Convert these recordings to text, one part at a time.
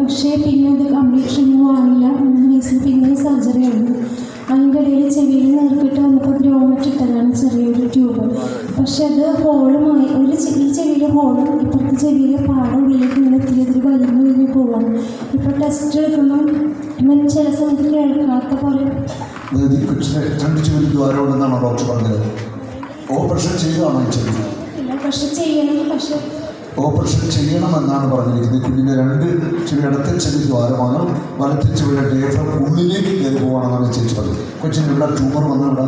പക്ഷേ പിന്നെ അത് കംപ്ലീറ്റ് റിമൂവ് ആയില്ല മൂന്ന് വയസ്സിൽ പിന്നെ സർജറി ആയിരുന്നു അതിൻ്റെ ഇടയിൽ ചെവിയിൽ നേർക്കിട്ട് വന്നപ്പോൾ ഗ്രോമറ്റ് ഇട്ടതാണ് ചെറിയൊരു ട്യൂബ് പക്ഷെ അത് ഹോളുമായി ഒരു ചെ- ഈ ചെവിയിൽ ഹോളും ഇപ്പുറത്തെ ചെവിയിൽ പാടം ഉള്ളിലേക്ക് ഇങ്ങനെ എത്തിയതിൽ വലിഞ്ഞു വലിഞ്ഞു പോവാണ് ഇപ്പോൾ ടെസ്റ്റ് എടുക്കുമ്പോൾ ഇവൻ ചില സമയത്ത് കേൾക്കാത്ത പോലെ അതായത് ഈ കൊച്ചിനെ രണ്ട് ചെവിയിൽ ദ്വാരമുണ്ടെന്നാണോ ഡോക്ടർ പറഞ്ഞത് ഓപ്പറേഷൻ ചെയ്തതാണോ ഈ ചെവി ഇല്ല പക്ഷെ ചെയ്യണം പക്ഷെ ഓപ്പറേഷൻ ചെയ്യണമെന്നാണ് പറഞ്ഞിരിക്കുന്നത് ഈ കുഞ്ഞിൻ്റെ രണ്ട് ചെവി ഇടത്തെ ചെവി ദ്വാരമാണ് വലത്തെ ചെവിയുടെ ഡേഫ്രം ഉള്ളിലേക്ക് കയറി പോകണമെന്നാണ് ചേച്ചി പറഞ്ഞത് കൊച്ചിന് ഇവിടെ ട്യൂമർ വന്ന ഇവിടെ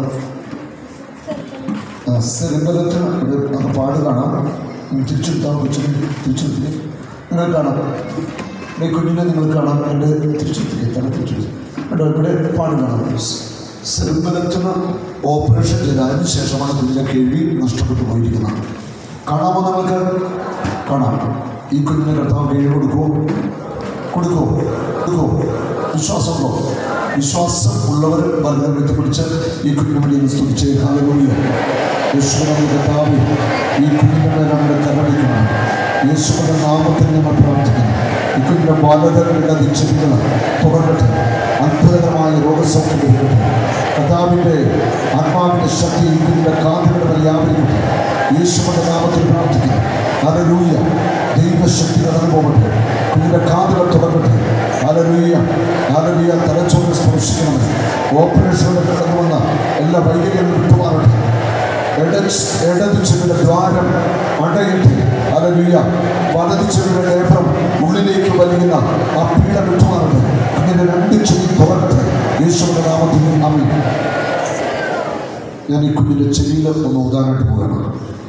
സെറിബലത്തിന് അത് പാട് കാണാം ഉം, തിരിച്ചെടുത്താൽ കൊച്ചിന് തിരിച്ചെടുത്തിട്ട് നിങ്ങൾ കാണാം ഈ കുഞ്ഞിനെ നിങ്ങൾ കാണാം എൻ്റെ തിരിച്ചെടുത്തിട്ട് തല തിരിച്ചെടുത്ത് കേട്ടോ ഇവിടെ പാട് കാണാം സെറിബലത്തിന് ഓപ്പറേഷൻ ചെയ്തതിന് ശേഷമാണ് കുഞ്ഞിനെ കേൾവി നഷ്ടപ്പെട്ടു പോയിരിക്കുന്നത് കാണാമോ നിങ്ങൾക്ക് കാണാം ഈ കുഞ്ഞിനെ കർത്താവ് കേൾവി കൊടുക്കുമോ കൊടുക്കുമോ കൊടുക്കുമോ വിശ്വാസമുണ്ടോ വിശ്വാസം ഉള്ളവർ വളരെ വ്യക്തിപിടിച്ച് ഈ കുഞ്ഞിനെ വേണ്ടി സ്തുതിച്ച് ഹാലൂയ യേശുവിനെ കർത്താവ് ഈ കുഞ്ഞിൻ്റെ മേലെ നമ്മുടെ കരടിക്കണം യേശുവിൻ്റെ നാമത്തിൽ നമ്മൾ പ്രാർത്ഥിക്കുന്നു ഈ കുഞ്ഞിൻ്റെ ബാലതകളുടെ നിശ്ചയികൾ തുറക്കട്ടെ അത്ഭുതകരമായ രോഗസൗഖ്യം ലഭിക്കട്ടെ കർത്താവിൻ്റെ ആത്മാവിൻ്റെ ശക്തി ഈ കുഞ്ഞിൻ്റെ കാതുകളുടെ മേൽ വ്യാപരിക്കട്ടെ യേശുവിൻ്റെ നാമത്തിൽ പ്രാർത്ഥിക്കുന്നു ഹല്ലേലൂയ ദൈവശക്തി കടന്നു പോകട്ടെ കുഞ്ഞിൻ്റെ കാതുകൾ തുറക്കട്ടെ ഹല്ലേലൂയ ഹല്ലേലൂയ തലച്ചോറ് സ്പർശിക്കണമേ ഓപ്പറേഷനിൽ കടന്നു വന്ന എല്ലാ വൈകല്യങ്ങളും വിട്ടുമാറട്ടെ ഇടത് ഇടത് ചെവിയുടെ ദ്വാരം അടയിട്ട് ഹല്ലേലൂയ വലത് ചെവിയുടെ ലേപം ഉള്ളിലേക്ക് വലിയുന്ന ആ പീഡ വിട്ടുമാറട്ടെ അങ്ങനെ രണ്ട് ചെവി തുറക്കട്ടെ യേശുവിൻ്റെ നാമത്തിൽ അമ്മ ഞാൻ ഈ കുഞ്ഞിൻ്റെ ചെവിയിൽ ഒന്ന് ഊതാനായിട്ട് പോവുകയാണ്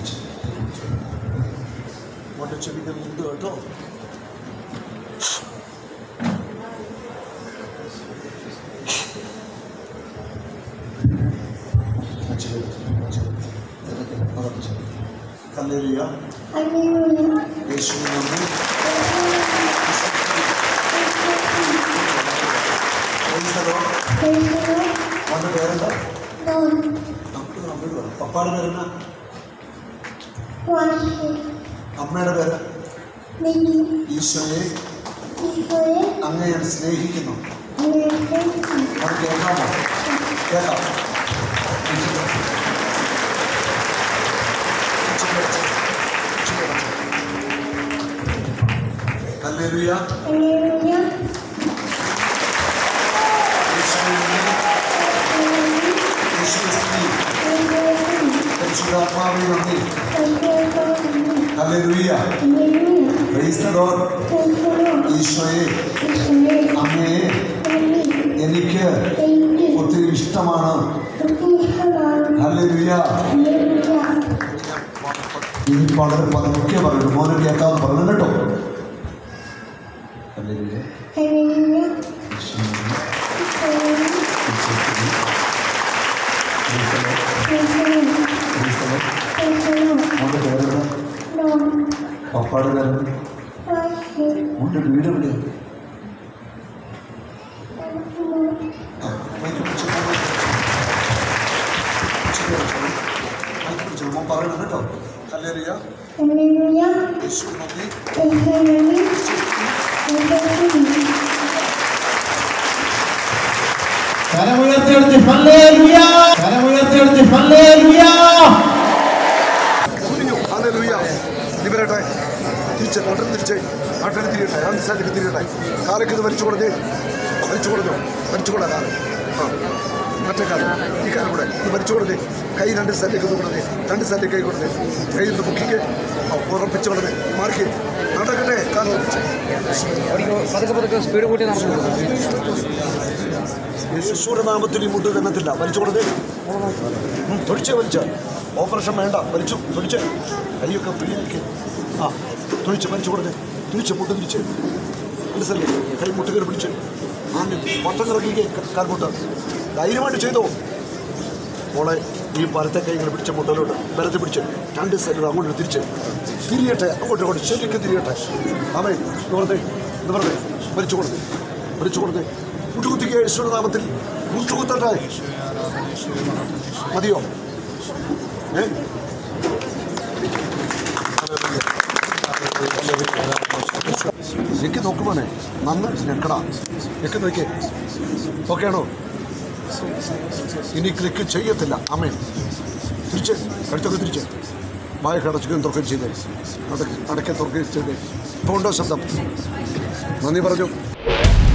മോൻ്റെ ചെവിൻ്റെ മുണ്ട് കേട്ടോ ഹല്ലേലൂയ യേശുവിൻ നാമത്തിൽ Praise the Lord. മോൻ്റെ പേരെന്താ നമുക്ക് നമ്മുടെ പേര് പപ്പാടെ പേരെന്നാ അമ്മയുടെ പേര് ഈശോയെ അങ്ങ് ഞാൻ സ്നേഹിക്കുന്നു അത് കേൾക്കാമോ കേൾക്കാം ഹല്ലേലൂയ യേശുവേ നന്ദി. യേശുവേ സ്തുതി. പരിശുദ്ധാത്മാവേ നന്ദി ഹല്ലേലൂയ പ്രൈസ് ദ ലോർഡ് ഈശോയെ അങ്ങയെ എനിക്ക് ഒത്തിരി ഇഷ്ടമാണ് ഹല്ലേലൂയ ഇനി വളരെ പതുക്കെ പറയുന്നു മോനെ കേൾക്കാമെന്ന് പറഞ്ഞു കേട്ടോ ഹല്ലേലൂയ ഈശോയെ മോൻ്റെ പേരെന്താ പപ്പാടെ പേരെന്താ മോൻ്റെ വീട് എവിടെയാണ് ആ, മൈക്ക് പിടിച്ച് മോനെ പിടിച്ച് കേൾക്കണം. മൈക്ക് പിടിച്ച് മോൻ പറയണം കേട്ടോ ഹല്ലേലൂയ യേശു നന്ദി കരമുയർത്തിയെടുത്ത് ഹല്ലേലൂയ കരമുയർത്തിയെടുത്ത് ഹല്ലേലൂയ ഹല്ലേലൂയ ഇവരട്ടെ തിരിച്ച് നാട്ടിൽ തിരിച്ച് നാട്ടിൽ തിരിയട്ടെ രണ്ട് സ്ഥലത്തേക്ക് തിരിയട്ടെ കാലൊക്കെ ഇത് വലിച്ചു കൊടുത്തേ വലിച്ചു കൊടുത്തു വലിച്ചു കൊടു കാലം ആ മറ്റേ കാലം ഈ കാലം കൂടെ ഇത് വലിച്ചു കൊടുത്തേ കൈ രണ്ട് സ്ഥലത്തേക്ക് ഒന്ന് കൊടുത്തേ രണ്ട് സ്ഥലത്തേക്ക് കൈ കൊടുത്തേ കൈ ഒന്ന് പൊക്കിക്ക് ആ, ഉറപ്പിച്ച് കൊടുത്തേ മാർക്ക് നടക്കട്ടെ കാലം ഉറപ്പിച്ച് പതുക്കെ പതുക്കെ സ്പീഡ് കൂട്ടി നമുക്ക് യേശുവിന്റെ നാമത്തിൽ ഈ മുട്ട് തന്നത്തില്ല വലിച്ചു കൊടുത്തേ ഉം, തൊഴിച്ചേ വലിച്ച ഓപ്പറേഷൻ വേണ്ട വലിച്ചു തൊഴിച്ചേ കൈയൊക്കെ പിടിക്ക് ആ തൊഴിച്ച് വലിച്ചു കൊടുത്തേ തിരിച്ച് മുട്ട് തിരിച്ച് മനസ്സിലല്ലേ കൈ മുട്ട് കയറി പിടിച്ച് ആദ്യം മൊത്തം ഇറക്കിക്കേ കാൽമുട്ട് ധൈര്യമായിട്ട് ചെയ്തോ മോളെ ഈ വലത്തെ കൈ ഇങ്ങനെ പിടിച്ച മുട്ടലോട്ട് വലത്തെ പിടിച്ച് രണ്ട് സൈഡിൽ അങ്ങോട്ട് തിരിച്ച് തിരിയട്ടെ അങ്ങോട്ട് അങ്ങോട്ട് ശരിക്കും തിരിയട്ടെ അവേ നിവർത്തേ നിവർത്തേ വലിച്ചു കൊടുത്തേ വലിച്ചു കൊടുത്തേ മുട്ടുകുത്തിക്ക് യേശുവിന്റെ നാമത്തിൽ മുട്ടുകുത്തട്ടെ മതിയോ ഏ ഞെക്കി നോക്കുമോനെ നന്നായിട്ട് ഞെക്കടാ ഞെക്കി നോക്കിയേ ഓക്കെ ആണോ ഇനി ക്ലിക്ക് ചെയ്യത്തില്ല അമ്മേ തിരിച്ച് കഴുത്തൊക്കെ തിരിച്ച് വായ കടച്ചുകയും തുറക്കുകയും ചെയ്തേ അടയ്ക്ക അടയ്ക്കാൻ തുറക്കുകയും ചെയ്തേ ഇപ്പോൾ ഉണ്ടോ ശബ്ദം നന്ദി പറഞ്ഞു